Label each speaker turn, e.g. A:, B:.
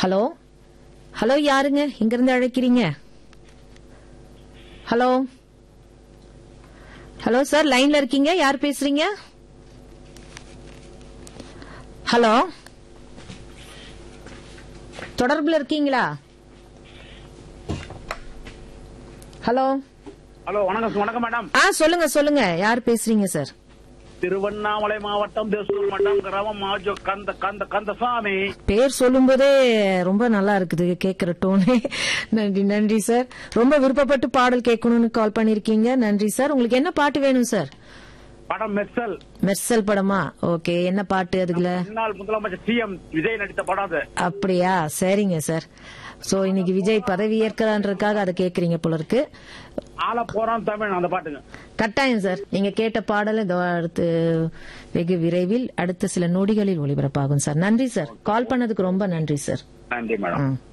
A: hello hello யாருங்க இங்க இருந்து அழைக்கிறீங்க ஹலோ ஹலோ சார் லைன்ல இருக்கீங்க யார் பேசுறீங்க ஹலோ தொடர்புல இருக்கீங்களா ஹலோ
B: ஹலோ வணக்கம் வணக்கம் மேடம்
A: ஆ சொல்லுங்க சொல்லுங்க யார் பேசுறீங்க சார்
B: திருவண்ணாமலை மாவட்டம் தேசூர் மட்டம் கிராமம் மாஜோ கந்த கந்த கந்தசாமி
A: பேர் சொல்லும்போதே ரொம்ப நல்லா இருக்குது கேக்குற டோனே நன்றி நன்றி சார் ரொம்ப விருப்பப்பட்டு பாடல் கேட்கணும்னு கால் பண்ணிருக்கீங்க நன்றி சார் உங்களுக்கு என்ன பாட்டு வேணும் சார்
B: படம் மெர்சல்
A: மெர்சல் படமா ஓகே என்ன பாட்டு அதுல
B: முன்னாள் முதலமைச்சர் சிஎம் விஜய் நடித்த படம் அது
A: அப்படியா சரிங்க சார் சோ இன்னைக்கு விஜய் பதவி ஏற்கிறான்றதுக்காக அதை கேக்குறீங்க போல இருக்கு
B: ஆள போறான் தமிழ் அந்த பாட்டுங்க
A: கட்டாயம் சார் நீங்க கேட்ட பாடல் இதோ அடுத்து வெகு விரைவில் அடுத்த சில நொடிகளில் ஒளிபரப்பாகும் சார் நன்றி சார் கால் பண்ணதுக்கு ரொம்ப நன்றி சார்
B: நன்றி மேடம்
A: ம்